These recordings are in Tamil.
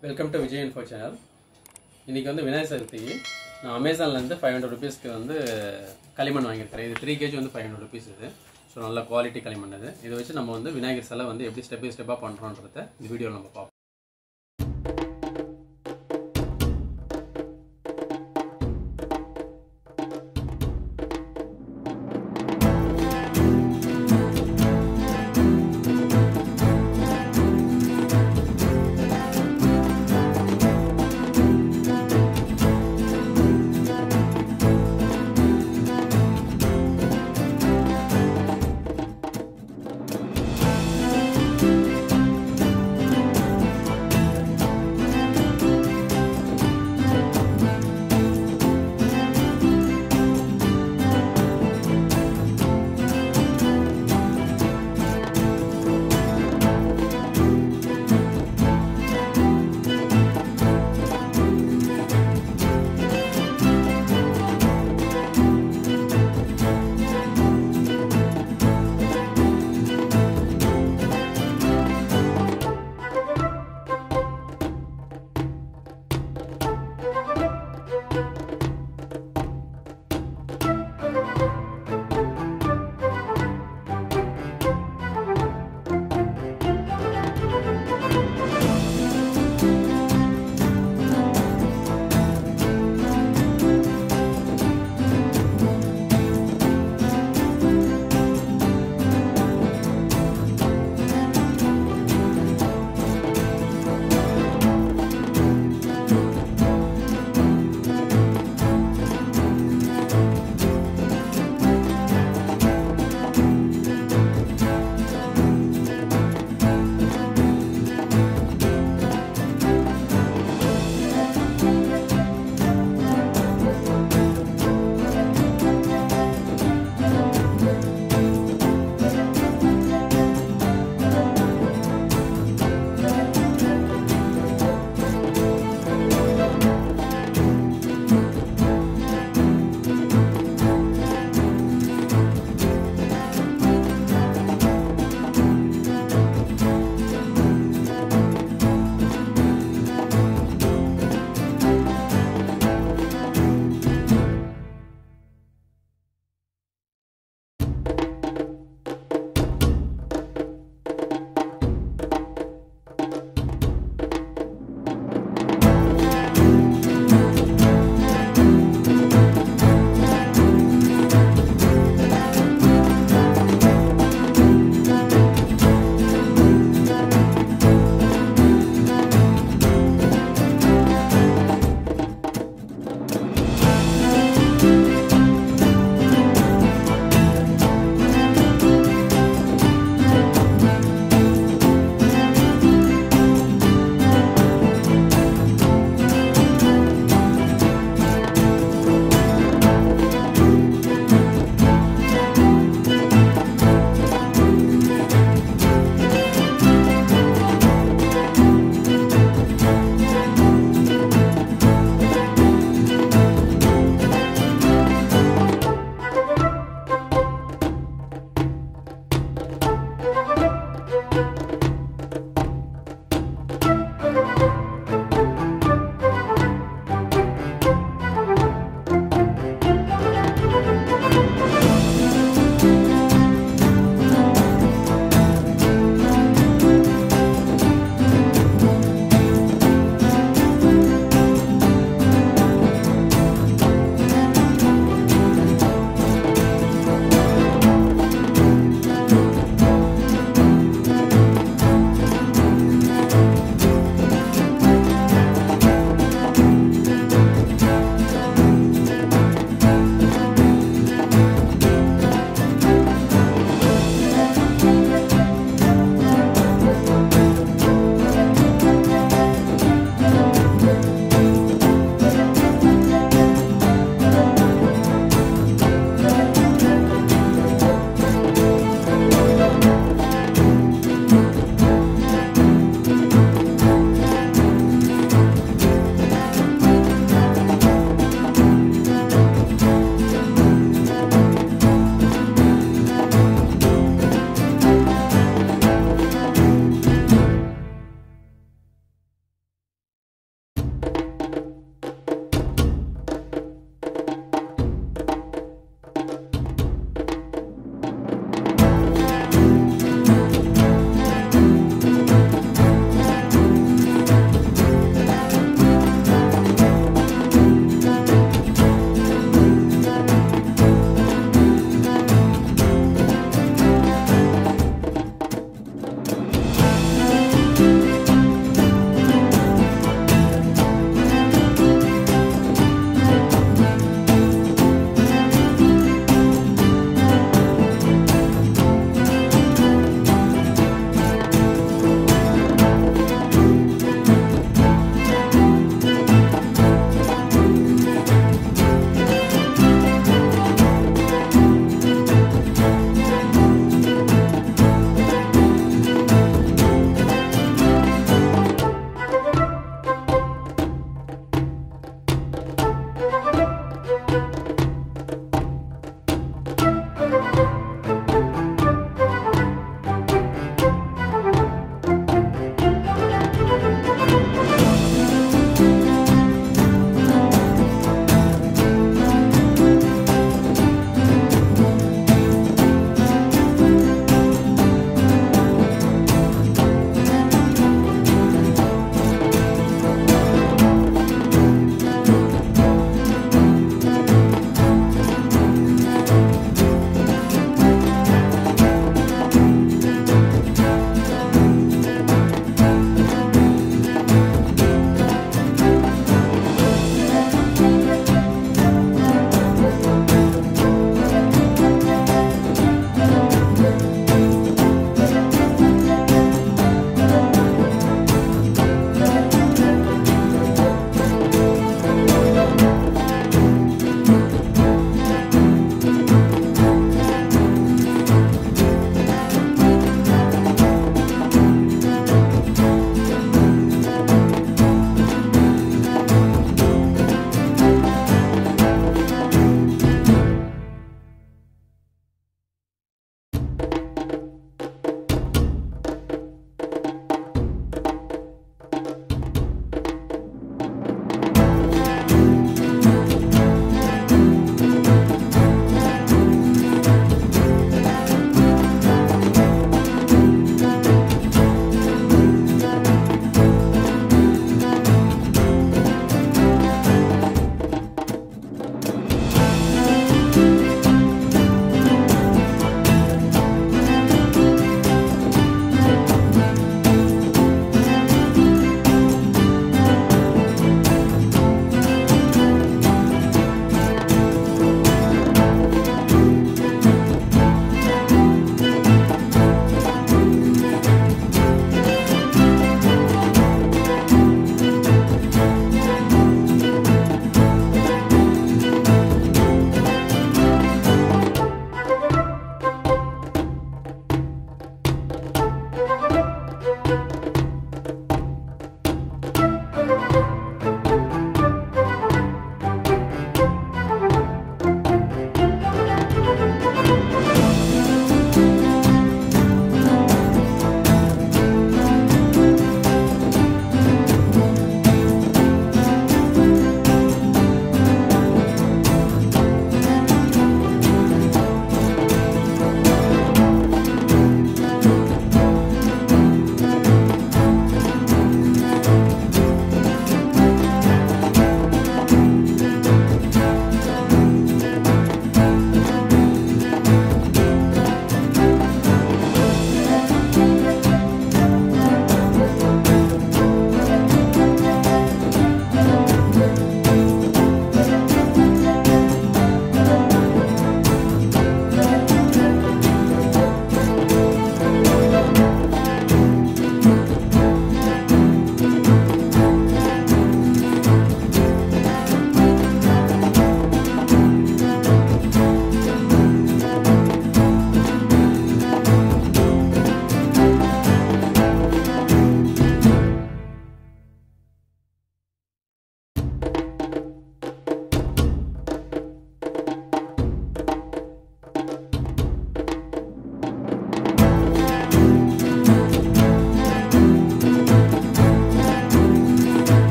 welcome to Vijay info channel இன்றைக்கி வந்து விநாயகர் சதுர்த்திக்கு நான் அமேசான்லேருந்து ஃபைவ் ஹண்ட்ரட் ருபீஸ்க்கு வந்து களிமண் வாங்கியிருக்கிறேன் இது த்ரீ கேஜி வந்து ஃபைவ் ஹண்ட்ரட் ருபீஸ் இது ஸோ நல்ல குவாலிட்டி களிமண் இது இதை வச்சு நம்ம வந்து விநாயகர் சிலை வந்து எப்படி ஸ்டெப் பை ஸ்டெப்பாக பண்ணுறோன்றத இந்த வீடியோவில் நம்ம பார்ப்போம்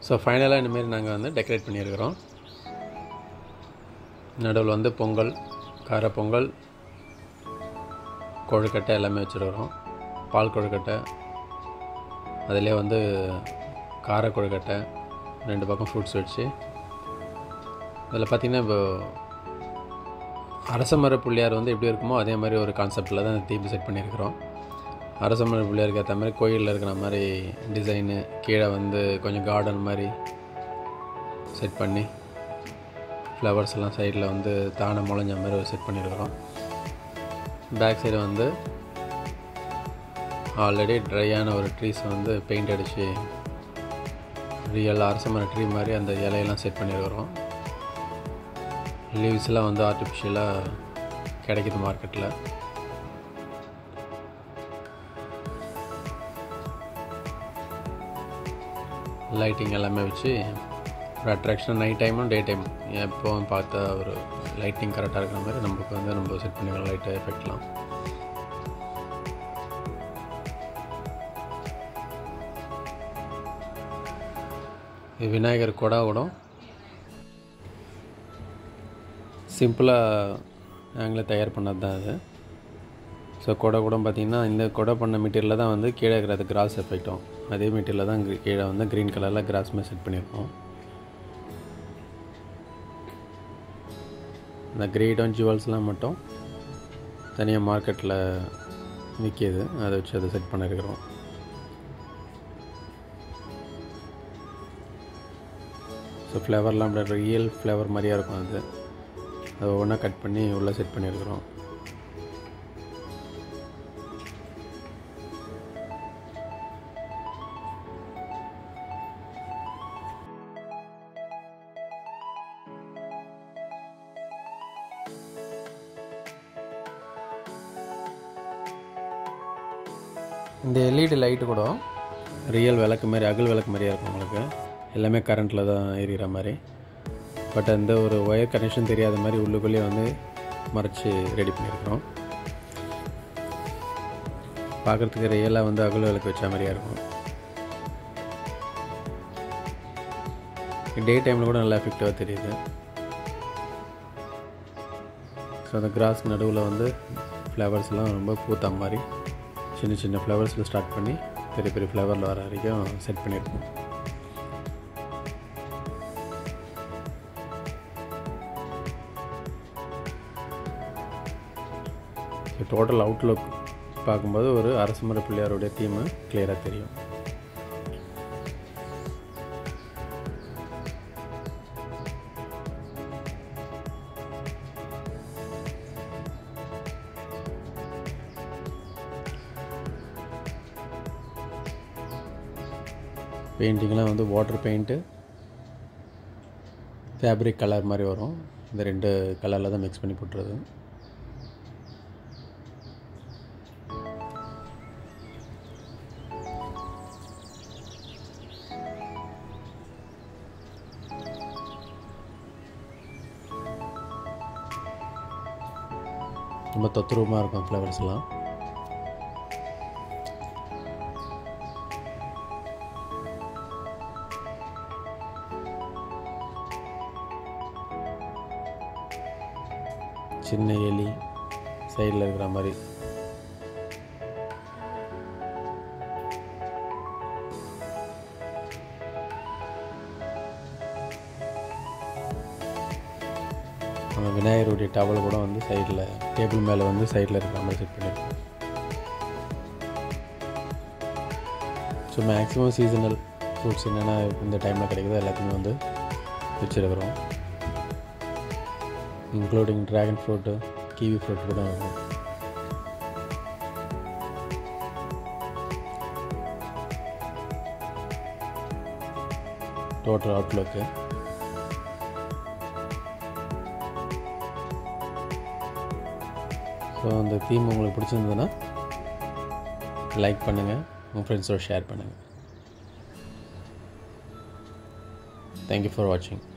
ஸோ ஃபைனலாக இந்தமாரி நாங்கள் வந்து டெக்கரேட் பண்ணியிருக்கிறோம் நடுவில் வந்து பொங்கல் கார பொங்கல் கொழுக்கட்டை எல்லாமே வச்சுருக்கிறோம் பால் கொழுக்கட்டை அதிலே வந்து கார கொழுக்கட்டை ரெண்டு பக்கம் ஃப்ரூட்ஸ் வச்சு இதில் பார்த்திங்கன்னா இப்போ அரச மர பிள்ளையார் வந்து எப்படி இருக்குமோ அதே மாதிரி ஒரு கான்செப்டில் தான் தீம் செட் பண்ணியிருக்கிறோம் அரச மர பிள்ளையாருக்கு ஏற்ற மாதிரி கோயிலில் இருக்கிற மாதிரி டிசைனு கீழே வந்து கொஞ்சம் கார்டன் மாதிரி செட் பண்ணி ஃப்ளவர்ஸ் எல்லாம் சைடில் வந்து தானே முளைஞ்ச மாதிரி ஒரு செட் பண்ணியிருக்கிறோம் பேக் சைடு வந்து ஆல்ரெடி ட்ரையான ஒரு ட்ரீஸ் வந்து பெயிண்ட் அடித்து ரியல் அரச மர ட்ரீ மாதிரி அந்த இலையெல்லாம் செட் பண்ணியிருக்கிறோம் லீவ்ஸ்லாம் வந்து ஆர்டிஃபிஷியலாக கிடைக்குது மார்க்கெட்டில் லைட்டிங் எல்லாமே வச்சு ஒரு அட்ராக்ஷன் நைட் டைமும் டே டைம் எப்போவும் பார்த்தா ஒரு லைட்டிங் கரெக்டாக இருக்கிற மாதிரி நமக்கு வந்து நம்ம செட் பண்ணிக்கலாம் லைட்டு எஃபெக்ட்லாம் இது விநாயகர் கொடா கூட சிம்பிளாக நாங்களே தயார் பண்ணது தான் அது ஸோ கொடை கூட பார்த்திங்கன்னா இந்த கொடை பண்ண மெட்டீரியலில் தான் வந்து கீழே இருக்கிறது கிராஸ் எஃபெக்டும் அதே மெட்டீரியலில் தான் கீ- கீழே வந்து க்ரீன் கலரில் கிராஸ் மாதிரி செட் பண்ணியிருக்கோம் இந்த கிரீடம் ஜுவல்ஸ்லாம் மட்டும் தனியாக மார்க்கெட்டில் விற்கிது அதை வச்சு அதை செட் பண்ணியிருக்கிறோம் ஸோ ஃப்ளவர்லாம் அப்படியே ரியல் ஃப்ளவர் மாதிரியாக இருக்கும் அது அதை ஒவ்வொன்றா கட் பண்ணி உள்ளே செட் பண்ணியிருக்கிறோம் இந்த எல்இடி லைட்டு கூட ரியல் விளக்கு மாதிரி அகல் விளக்கு மாதிரியா இருக்கும் உங்களுக்கு எல்லாமே கரண்ட்டில் தான் எரியிற மாதிரி பட் அந்த ஒரு ஒயர் கனெக்ஷன் தெரியாத மாதிரி உள்ளுக்குள்ளேயே வந்து மறைச்சி ரெடி பண்ணியிருக்கிறோம் பார்க்குறதுக்கு ரியலாக வந்து அகல் விளக்கு வச்ச மாதிரியா இருக்கும் டே டைமில் கூட நல்லா எஃபெக்டிவாக தெரியுது ஸோ அந்த கிராஸ் நடுவில் வந்து ஃப்ளவர்ஸ்லாம் ரொம்ப பூத்தா மாதிரி சின்ன சின்ன ஃப்ளவர்ஸில் ஸ்டார்ட் பண்ணி பெரிய பெரிய ஃப்ளவரில் வர வரைக்கும் செட் பண்ணியிருக்கோம் டோட்டல் அவுட்லுக் பார்க்கும்போது ஒரு அரசு மர பிள்ளையாருடைய தீமு கிளியராக தெரியும் பெயிண்டிங்லாம் வந்து வாட்டர் பெயிண்ட்டு ஃபேப்ரிக் கலர் மாதிரி வரும் இந்த ரெண்டு கலரில் தான் மிக்ஸ் பண்ணி போட்டுறது ரொம்ப தத்ரூபமாக இருக்கும் ஃப்ளவர்ஸ்லாம் சின்ன எலி சைடில் இருக்கிற மாதிரி நம்ம விநாயகருடைய டவல் கூட வந்து சைடில் டேபிள் மேலே வந்து சைடில் இருக்கிற மாதிரி செட் பண்ணியிருக்கோம் ஸோ மேக்ஸிமம் சீசனல் ஃப்ரூட்ஸ் என்னென்ன இந்த டைமில் கிடைக்குதோ எல்லாத்தையுமே வந்து வச்சுருக்கிறோம் including dragon fruit kiwi fruit கூட இருக்கும் டோட்டல் அவுட்லுக்கு ஸோ அந்த தீம் உங்களுக்கு பிடிச்சிருந்ததுன்னா லைக் பண்ணுங்கள் உங்கள் ஃப்ரெண்ட்ஸோட ஷேர் பண்ணுங்கள் தேங்க்யூ ஃபார் வாட்சிங்